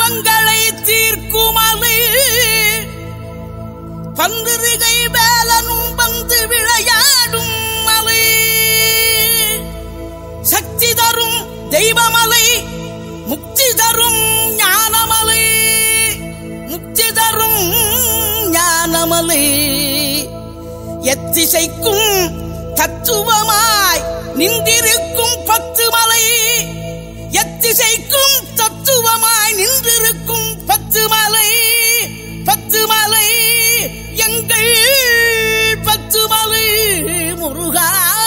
துன்பங்களை தீர்க்குமலை பந்திரிகை வேலனும் வந்து விளையாடும் மலை சக்தி தரும் தெய்வமலை முக்தி தரும் ஞானமலை முக்தி தரும் ஞானமலை எத்திசைக்கும் தத்துவமாய் நின்றிருக்கும் பத்து மலை எத்திசைக்கும் தத்துவமாய் நின்றிருக்கும் பத்து மலை பத்து மலை எங்கள் பத்து மலை முருகா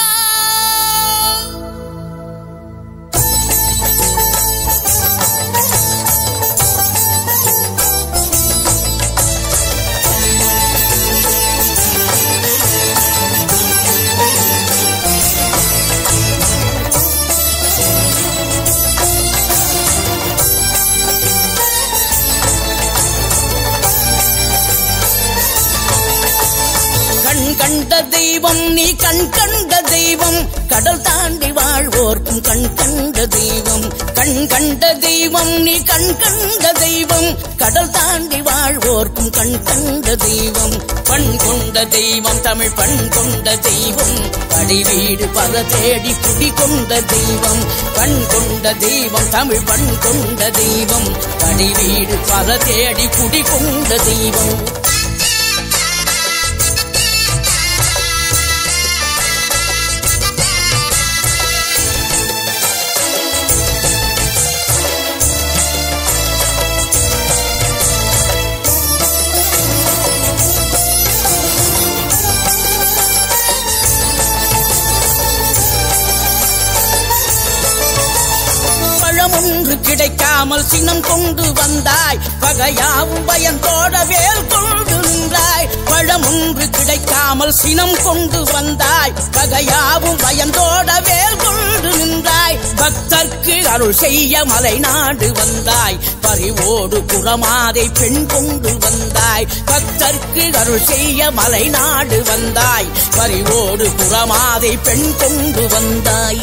கண் கண்ட தெய்வம் நீ கண் கண்ட தெய்வம் கடல் தாண்டி வாழ்வோர்க்கும் கண் கண்ட தெய்வம் கண் கண்ட தெய்வம் நீ கண் கண்ட தெய்வம் கடல் தாண்டி வாழ்வோர்க்கும் கண் கண்ட தெய்வம் பண் கொண்ட தெய்வம் தமிழ் பண் கொண்ட தெய்வம் படி வீடு பல தேடி குடி கொண்ட தெய்வம் பண் கொண்ட தெய்வம் தமிழ் பண் கொண்ட தெய்வம் படி வீடு பல தேடி குடி கொண்ட தெய்வம் பழம் ஒன்று கிடைக்காமல் சினம் கொண்டு வந்தாய் பகையாவும் பயந்தோட வேல் கொண்டு நின்றாய் பழம் ஒன்று கிடைக்காமல் சினம் கொண்டு வந்தாய் பகையாவும் பயந்தோட வேல் கொண்டு நின்றாய் பக்தர்க்கு அருள் செய்ய மலை நாடு வந்தாய் பறிவோடு புறமாதை பெண் கொண்டு வந்தாய் பக்தர்க்கு அருள் செய்ய மலை நாடு வந்தாய் பறிவோடு புறமாதை பெண் கொண்டு வந்தாய்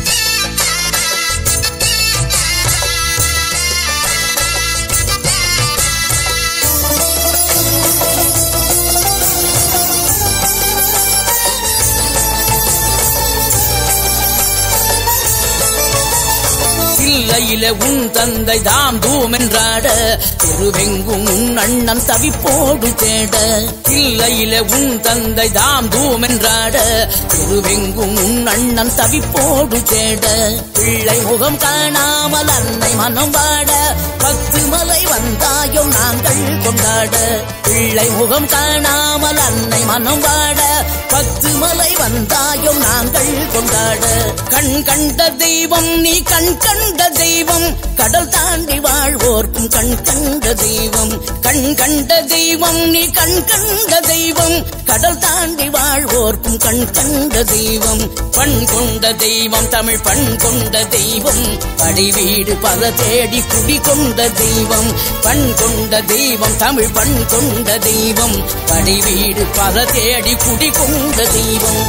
தில்லையில உன் தந்தை தாம் தூம் என்றாட திருவெங்கும் உன் அண்ணன் தவிப்போடு தேட தில்லையில உன் தந்தை தாம் தூம் என்றாட திருவெங்கும் உன் அண்ணன் தவிப்போடு தேட பிள்ளை முகம் காணாமல் அன்னை மனம் வாட பத்து மலை வந்தாயோ நாங்கள் கொண்டாட பிள்ளை முகம் காணாமல் அன்னை மனம் வாட பத்து மலை வந்தாயோ நாங்கள் கொண்டாட கண் கண்ட தெய்வம் நீ கண் கண்ட தெய்வம் கடல் தாண்டி வாழ்வோர்க்கும் கண் கண்ட தெய்வம் கண் கண்ட தெய்வம் நீ கண் கண்ட தெய்வம் கடல் தாண்டி வாழ்வோர்க்கும் கண் கண்ட தெய்வம் பண் கொண்ட தெய்வம் தமிழ் பண் கொண்ட தெய்வம் படி வீடு பல தேடி குடி கொண்ட தெய்வம் பண் கொண்ட தெய்வம் தமிழ் பண் கொண்ட தெய்வம் படி வீடு பல தேடி குடி கொண்ட தெய்வம்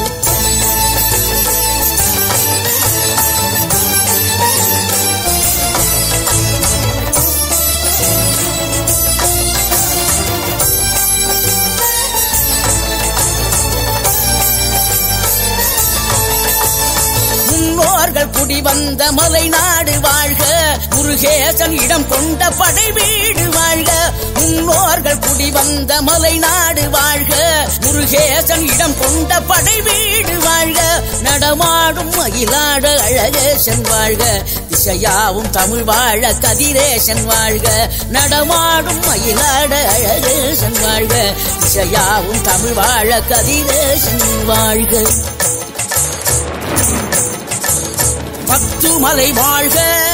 முன்னோர்கள் குடி வந்த மலை நாடு வாழ்க முருகேசன் இடம் கொண்ட படை வீடு வாழ்க முன்னோர்கள் குடி வந்த மலை நாடு வாழ்க முருகேசன் இடம் கொண்ட படை வீடு வாழ்க நடமாடும் மயிலாட அழகேசன் வாழ்க திசையாவும் தமிழ் வாழ கதிரேசன் வாழ்க நடமாடும் மயிலாட அழகேசன் வாழ்க திசையாவும் தமிழ் வாழ கதிரேசன் வாழ்க பத்து மலை வாழ்க